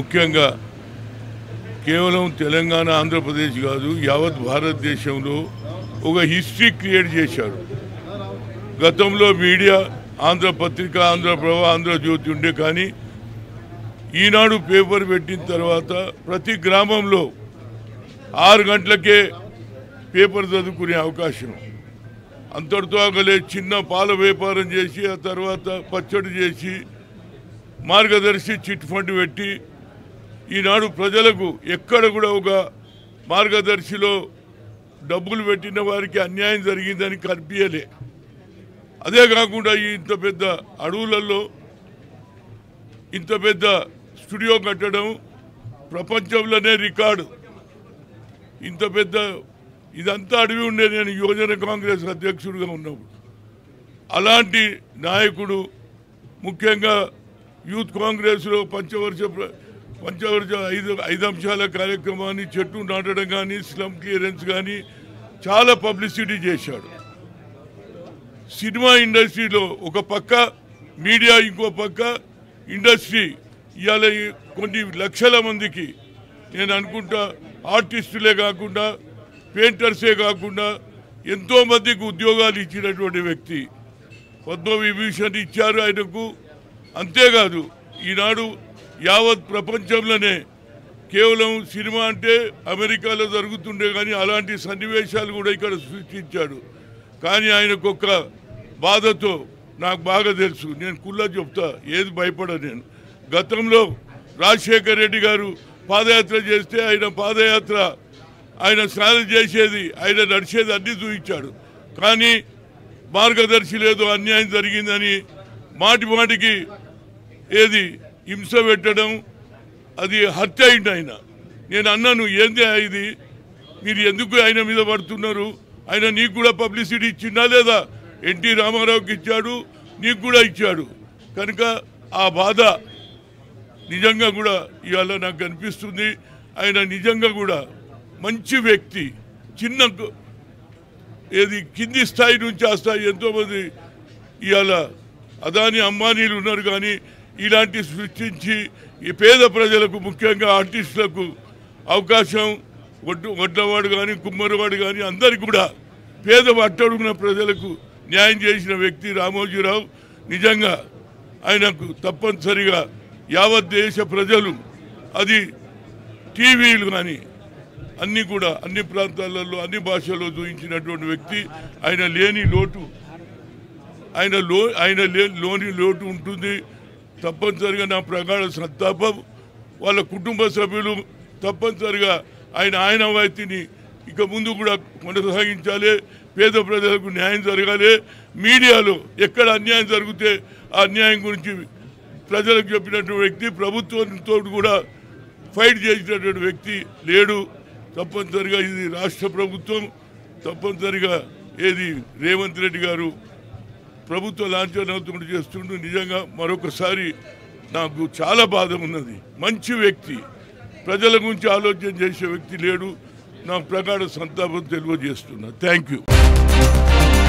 ముఖ్యంగా కేవలం తెలంగాణ ఆంధ్రప్రదేశ్ కాదు యావత్ భారతదేశంలో ఒక హిస్టరీ క్రియేట్ చేశాడు గతంలో మీడియా ఆంధ్రపత్రిక ఆంధ్రప్రభ ఆంధ్రజ్యోతి ఉండే కానీ ఈనాడు పేపర్ పెట్టిన తర్వాత ప్రతి గ్రామంలో ఆరు గంటలకే పేపర్ చదువుకునే అవకాశం అంతటితో ఆగలే చిన్న పాల వ్యాపారం చేసి ఆ తర్వాత పచ్చడి చేసి మార్గదర్శి చిట్ ఫండ్ పెట్టి ఈనాడు ప్రజలకు ఎక్కడ కూడా ఒక మార్గదర్శిలో డబ్బులు పెట్టిన వారికి అన్యాయం జరిగిందని కనిపించలే అదే కాకుండా ఈ ఇంత పెద్ద అడవులలో ఇంత పెద్ద స్టూడియో కట్టడం ప్రపంచంలోనే రికార్డు ఇంత పెద్ద ఇదంతా అడవి ఉండే నేను యువజన కాంగ్రెస్ అధ్యక్షుడిగా ఉన్నప్పుడు అలాంటి నాయకుడు ముఖ్యంగా యూత్ కాంగ్రెస్లో పంచవర్ష ప్ర- పంచవర్ష ఐదు ఐదు అంశాల కార్యక్రమాన్ని చెట్టు నాటడం కానీ స్లమ్ క్లియరెన్స్ కానీ చాలా పబ్లిసిటీ చేశాడు సినిమా ఇండస్ట్రీలో ఒక పక్క మీడియా ఇంకో పక్క ఇండస్ట్రీ ఇవాళ ఈ కొన్ని లక్షల మందికి నేను అనుకుంటా ఆర్టిస్టులే కాకుండా పెయింటర్సే కాకుండా ఎంతో మందికి ఉద్యోగాలు ఇచ్చినటువంటి వ్యక్తి పద్మవిభూషణ్ ఇచ్చారు ఆయనకు అంతేకాదు ఈనాడు యావత్ ప్రపంచంలోనే కేవలం సినిమా అంటే అమెరికాలో జరుగుతుండే కానీ అలాంటి సన్నివేశాలు కూడా ఇక్కడ సృష్టించాడు కానీ ఆయనకు ఒక బాధతో నాకు బాగా తెలుసు నేను కుల్లా చెప్తా ఏది భయపడ నేను గతంలో రాజశేఖర్ రెడ్డి గారు పాదయాత్ర చేస్తే ఆయన పాదయాత్ర ఆయన స్నానం చేసేది ఆయన నడిచేది అన్ని చూపించాడు కానీ మార్గదర్శి లేదు అన్యాయం జరిగిందని మాటి మాటికి ఏది హింస పెట్టడం అది హత్య అయింది ఆయన నేను అన్నాను ఏంది ఇది మీరు ఎందుకు ఆయన మీద పడుతున్నారు ఆయన నీకు కూడా పబ్లిసిటీ ఇచ్చిందా లేదా ఎన్టీ రామారావుకి ఇచ్చాడు నీకు కూడా ఇచ్చాడు కనుక ఆ బాధ నిజంగా కూడా ఇవాళ నాకు అనిపిస్తుంది ఆయన నిజంగా కూడా మంచి వ్యక్తి చిన్న గు- ఏది కింది స్థాయి నుంచి ఆ స్థాయి ఎంతోమంది ఇవాళ అదాని అంబానీలు ఉన్నారు కానీ ఇలాంటి సృష్టించి ఈ పేద ప్రజలకు ముఖ్యంగా ఆర్టిస్టులకు అవకాశం వడ్డు వడ్లవాడు కానీ కుమ్మరివాడు కానీ అందరికి కూడా పేద అట్టడుగున ప్రజలకు న్యాయం చేసిన వ్యక్తి రామోజీరావు నిజంగా ఆయనకు తప్పనిసరిగా యావత్ దేశ ప్రజలు అది టీవీలు కానీ అన్ని కూడా అన్ని ప్రాంతాలలో అన్ని భాషల్లో చూపించినటువంటి వ్యక్తి ఆయన లేని లోటు ఆయన లో ఆయన లే- లోని లోటు ఉంటుంది తప్పనిసరిగా నా ప్రగాఢ సంతాపం వాళ్ళ కుటుంబ సభ్యులు తప్పనిసరిగా ఆయన ఆయన వైద్యుని ఇక ముందు కూడా కొనసాగించాలి పేద ప్రజలకు న్యాయం జరగాలి మీడియాలో ఎక్కడ అన్యాయం జరిగితే ఆ అన్యాయం గురించి ప్రజలకు చెప్పినటువంటి వ్యక్తి ప్రభుత్వంతో కూడా ఫైట్ చేసినటువంటి వ్యక్తి లేడు తప్పనిసరిగా ఇది రాష్ట్ర ప్రభుత్వం తప్పనిసరిగా ఏది రేవంత్ రెడ్డి గారు ప్రభుత్వ లాంఛనవుతుడు చేస్తుంటూ నిజంగా మరొకసారి నాకు చాలా బాధ ఉన్నది మంచి వ్యక్తి ప్రజల గురించి ఆలోచన చేసే వ్యక్తి లేడు నా ప్రగాఢ సంతాపం తెలియజేస్తున్నా థ్యాంక్ యూ